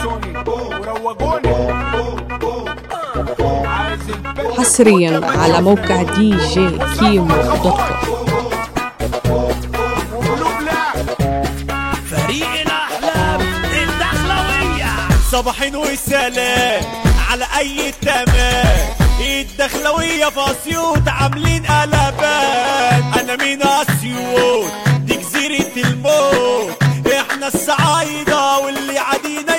وبسوني وروجوني عايز البيت حصريا على موقع دي جي كيمو دوت كوم وقلوب لا فريق الأحلام الدخلوية صباحين وسلام على أي تمام الدخلوية في أسيوط عاملين قلبان أنا من أسيوط دي جزيرة الموت إحنا الصعايدة واللي عادينا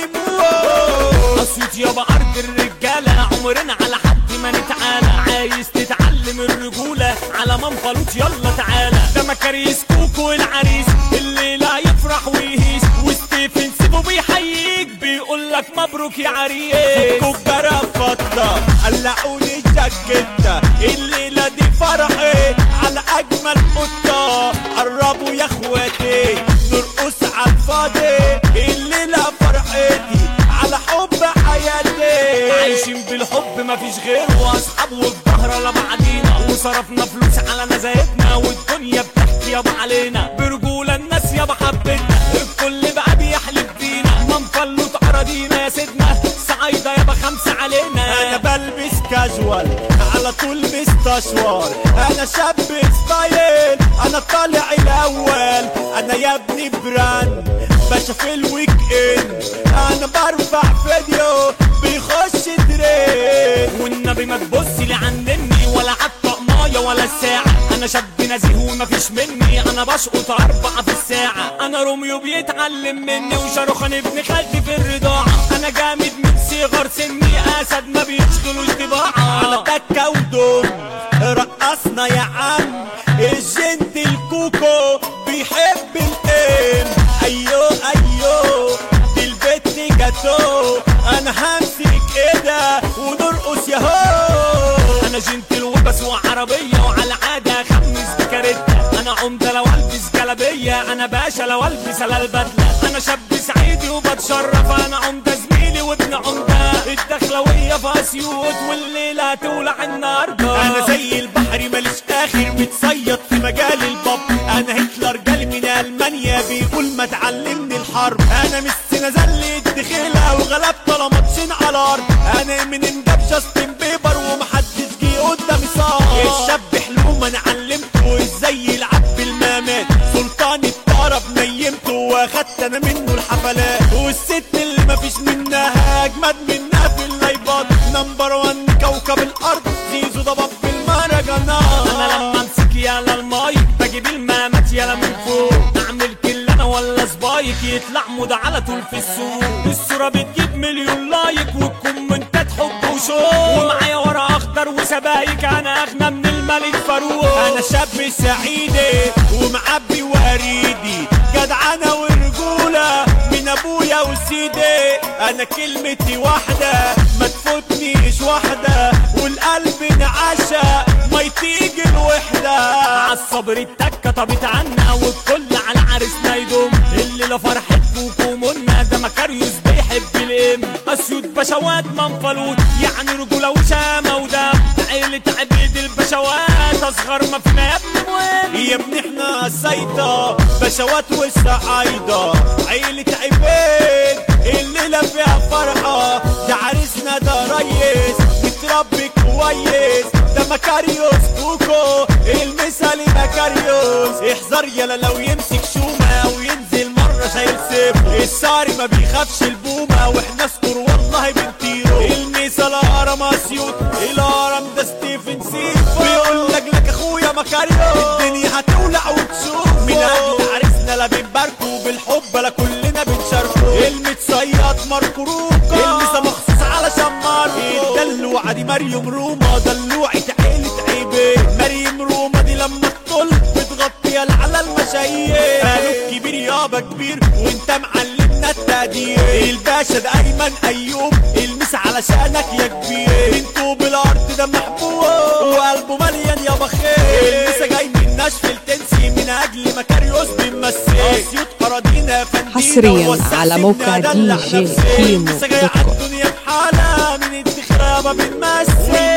يموت أسيوط يابا أرض الرجالة عمرنا على حد ما نتعالى عايز تتعلم الرجولة على منفلوط يلا تعالى ده مكاريس كوكو العريس اللي لا يفرح ويهيس وستيفن سيبو بيحييك بيقول لك مبروك يا عريس كوبرا فضة قلعوني الجاكيتة الليلة دي فرحي على أجمل قطة قربوا يا اخواتي نرقص على الفاضي الليلة فرحتي على حب حياتي عايشين بالحب مفيش غيره واصحاب والظهر لبعضينا وصرفنا فلوس على نزاهتنا والدنيا بتحكي يابا علينا برجولة الناس يابا حبتنا الكل بقى بيحلف بينا ما نفلط اراضينا يا سيدنا صعايدة يابا خمسة علينا انا بلبس كاجوال على طول مستشوار انا شاب ستايل انا طالع الاول انا يا ابني براند باشا في الويك اند انا برفع فيديو بيخش ترند والنبي ما تبصي لي عنني ولا عالطقمايه ولا الساعه انا شاب نزيه ومفيش مني انا بشقط اربعه في الساعه انا روميو بيتعلم مني وشاروخان ابن خالتي في الرضاعه انا جامد من صغر سني اسد ما بيشغلوش طباعه انا تكه ودم رقصنا يا عم الجنت الكوكو بيحب الام ايوه ايوه دي البت جاتو انا همسك ايدها ونرقص يا هو انا جنتل وبسوق عربيه وعلى عاده خمس بكاريتا انا عمده لو البس جلابيه انا باشا لو البس على البدله انا شاب سعيدي وبتشرف انا عمده زميلي وابن عمده الدخلويه في اسيوط والليله تولع النهارده انا زي البحر ماليش اخر متصيد في مجال الباب انا هتلر جالي من المانيا بيقول ما تعلمني الحرب انا مش نزل الدخيله وغلبت على ماتشين على الارض انا من جاب جاستن بيبر ومحدش جه قدامي صار الشاب حلو ما انا علمته ازاي يلعب بالمامات سلطان الطرب نيمته واخدت انا منه الحفلات والست اللي مفيش منها اجمد منها في اللايفات نمبر وان كوكب الارض زيزو ضباب بالمهرجانات انا لما امسك يالا المايك بجيب المامات يالا من فوق اعمل كل انا ولا سبايك يطلع مود على طول في السوق الصورة بتجيب مليون لايك والكومنتات حب وشوق ومعايا ورا اخضر وسبايك انا اغنى من الملك فاروق انا شاب سعيدي ومعبي وريدي جدعنة ورجولة من ابويا وسيدي انا كلمتي واحدة ما تفوتنيش واحدة والقلب انعشى ما يطيق الوحدة عالصبر التكة طبت عنا والكل على عرسنا يدوم اللي لا فرحة وكومنا ده مكاريوس بيحب الام اسيوط بشوات منفلوط يعني رجولة وشامة ودم عيلة عبيد البشوات اصغر ما فينا يا ابني مهم يا ابني احنا السيطة بشوات والصعايدة عيلة عبيد الليلة فيها فرحة ده عريسنا ده ريس متربي كويس ده مكاريوس كوكو المثالي مكاريوس احذر يلا لو يمسك شومة وينزل مرة شايل سيف الساري ما بيخافش البومة واحنا استر والله بنطيره المثال هرم اسيوط الهرم ده ستيفن سيف بيقول لك لك اخويا مكاريوس الدنيا هتولع وتشوف من اجل عريسنا لا بنباركه بالحب لا كلنا بنشاركه المتصيد ماركو روكا المسا مخصوص علشان ماركو الدلوعة دي مريم روما دلوعة عيلة عيبة مريم روما دي لما تطل بتغطي على المشاهير قالوا كبير يابا كبير وانت معلمنا التقدير الباشا ده ايمن ايوب المس علشانك يا كبير انتوا بالارض ده محبوب وقلبه مليان يابا خير المسا جاي من ناشفيل تنسي من اجل مكاريوس بنمثل اسيوط اراضينا فندينا حصرياً ووسع على سيبنا موقع دلع دي جي نفسنا. كيمو المسا جاي دوت كوم. عالدنيا بحالها من الدخرابة بنمثل